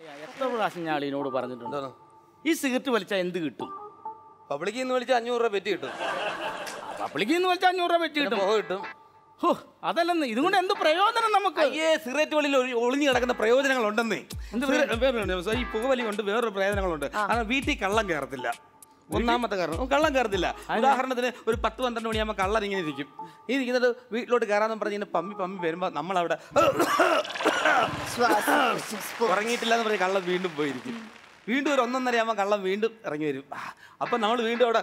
എത്ര പ്രാവശ്യം ഞാൻ അളിയനോട് പറഞ്ഞിട്ടുണ്ട് എന്താണ് ഈ സിഗരറ്റ് വലിച്ചാൽ എന്ത് കിട്ടും പബ്ലിക്കിൽ നിന്ന് വിളിച്ചാൽ അഞ്ഞൂറ് രൂപ പെറ്റി കിട്ടും പബ്ലിക്കിൽ നിന്ന് വലിച്ചാൽ അഞ്ഞൂറ് രൂപ വെച്ച് കിട്ടും പുക കിട്ടും ഹോ അതല്ലെന്ന് ഇതുകൊണ്ട് എന്ത് പ്രയോജനം നമുക്ക് അയ്യേ സിഗരറ്റ് വലിയിൽ ഒളി- ഒളിഞ്ഞു കിടക്കുന്ന പ്രയോജനങ്ങൾ ഉണ്ടെന്നേ സിഗര- വേറൊരു ഉണ്ട്. ഈ പുകവലി കൊണ്ട് വേറൊരു പ്രയോജനങ്ങളുണ്ട് കാരണം വീട്ടിൽ കള്ളം കയറത്തില്ല ഒന്നാമത്തെ കാരണം ഉം, കള്ളം കയറത്തില്ല ഉദാഹരണത്തിന് ഒരു പത്ത് പന്ത്രണ്ട് മണിയാകുമ്പോൾ കള്ളൻ ഇങ്ങനെ ഇരിക്കും ഈ ഇരിക്കുന്നത് വീട്ടിലോട്ട് കയറാന്ന് പറഞ്ഞ് ഇങ്ങനെ പമ്മി പമ്മി വരുമ്പോൾ നമ്മളവിടെ ഉറങ്ങിയിട്ടില്ല എന്ന് പറഞ്ഞ് കള്ളം വീണ്ടും പോയിരിക്കും വീണ്ടും ഒരു ഒന്നൊന്നര ആകുമ്പോൾ കള്ളം വീണ്ടും ഇറങ്ങി വരും അപ്പം നമ്മൾ വീണ്ടും അവിടെ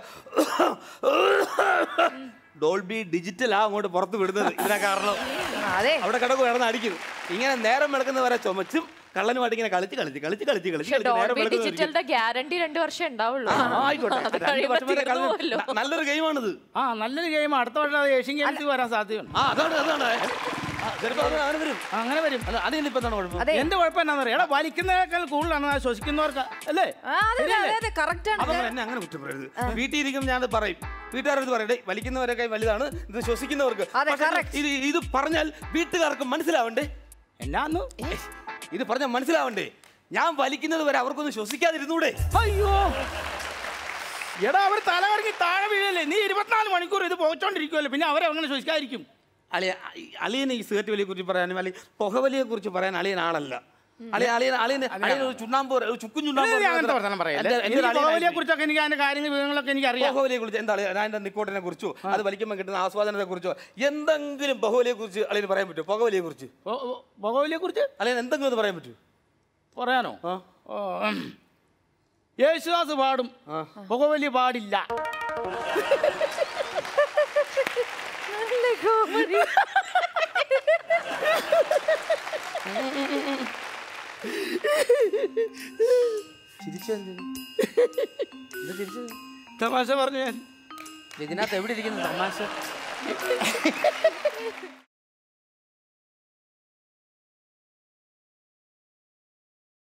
ഡോൾബി ഡിജിറ്റലാ അങ്ങോട്ട് പുറത്ത് വിടുന്നത് ഇതിനാ കാരണം അതെ അവിടെ കിടക്കും കിടന്ന് അടിക്കുന്നു ഇങ്ങനെ നേരം വെളുക്കുന്നവരെ ചുമച്ചും കള്ളനുമായിട്ട് ഇങ്ങനെ കളിച്ച് കളിച്ച് കളിച്ച് കളിച്ച് കളിച്ച് കളിച്ച് നേരം ഡോൾബി വെളുക്കുന്നവരെ ഡിജിറ്റലിന്റെ ഗ്യാരണ്ടി രണ്ടു വർഷം ഉണ്ടാവുള്ളൂ ആ, ആയിക്കോട്ടെ അത് രണ്ട് കഴിയുമ്പോ വർഷം വരെ കളി- തീർന്നുപോവല്ലോ. ന- നല്ലൊരു ഗെയിമാണിത് ആ നല്ലൊരു ഗെയിം അടുത്ത വർഷം അത് ഏഷ്യൻ ഗെയിംസ് വരാൻ സാധ്യതയുണ്ട് ആ അതാണ് അതാണ് ആ, ചിലപ്പോ അത് അങ്ങനെ വരും ആ, അങ്ങനെ വരും അല്ല അതിനിപ്പോ എന്താണ് കുഴപ്പം അതെ എന്റെ കുഴപ്പം എന്നാന്നറിയാം എടാ വലിക്കുന്നതിനേക്കാൾ കൂടുതലാണ് ആ ശ്വസിക്കുന്നവർക്ക് അല്ലേ ആ, അതെ അതെ അതെ കറക്റ്റ് ആണ് അപ്പൊ എന്നെ അങ്ങനെ കുറ്റം പറയരുത് വീട്ടിൽ ഇരിക്കുമ്പോൾ ഞാനത് പറയും വീട്ടുകാരത് പറയും "ഡേയ്, വലിക്കുന്നവരൊക്കെ വലുതാണ് ഇത് ശ്വസിക്കുന്നവർക്ക് അതെ, പക്ഷേ correct. ഇത് ഇത് പറഞ്ഞാൽ വീട്ടുകാർക്ക് മനസ്സിലാവണ്ടേ എന്നാന്ന് ഇത് പറഞ്ഞാൽ മനസ്സിലാവണ്ടേ ഞാൻ വലിക്കുന്നത് വരെ അവർക്കൊന്നും ശ്വസിക്കാതിരുന്നൂടെ അയ്യോ എടാ അവർ തലകറങ്ങി താഴെ വീഴല്ലേ നീ ഇരുപത്തിനാല് മണിക്കൂർ ഇത് പോയിച്ചോണ്ടിരിക്കുമല്ലോ പിന്നെ അവരെ അങ്ങനെ ശ്വസിക്കാതിരിക്കും അളിയ അളിയന് ഈ സിഗരറ്റ് വലിയെ കുറിച്ച് പറയാനും അല്ലെങ്കിൽ പുകവലിയെ കുറിച്ച് പറയാൻ അളിയൻ ആളല്ല അളിയ അളിയൻ അളിയന് അളിയൻ ഒരു ചുണ്ണാമ്പ് ഒരു ചുക്കും ചുണ്ണാമ്പ് നീ അങ്ങനത്തെ വർത്തമാനം പറയല്ലേ എനിക്ക് പുകവലിയെ കുറിച്ചൊക്കെ എനിക്ക് അതിന്റെ കാര്യങ്ങൾ വിവരങ്ങളൊക്കെ എനിക്ക് അറിയാം ബഹുവലിയെ കുറിച്ച് എന്താ അളിയ അതിന്റെ നിക്കോട്ടിനെ കുറിച്ചോ അത് വലിക്കുമ്പോൾ കിട്ടുന്ന ആസ്വാദനത്തെ കുറിച്ചോ എന്തെങ്കിലും ബഹുവലിയെ കുറിച്ച് അളിയന് പറയാൻ പറ്റുമോ പുകവലിയെ കുറിച്ച് പുകവലിയെ കുറിച്ച് അളിയൻ എന്തെങ്കിലും ഒന്ന് പറയാൻ പറ്റുമോ പറയാനോ ആ. ഓ, ഉം. യേശുദാസ് പാടും പുകവലി പാടില്ല നല്ല comedy. തമാശ പറഞ്ഞു ഞാൻ ഇതിനകത്ത് എവിടെ ഇരിക്കുന്നു തമാശ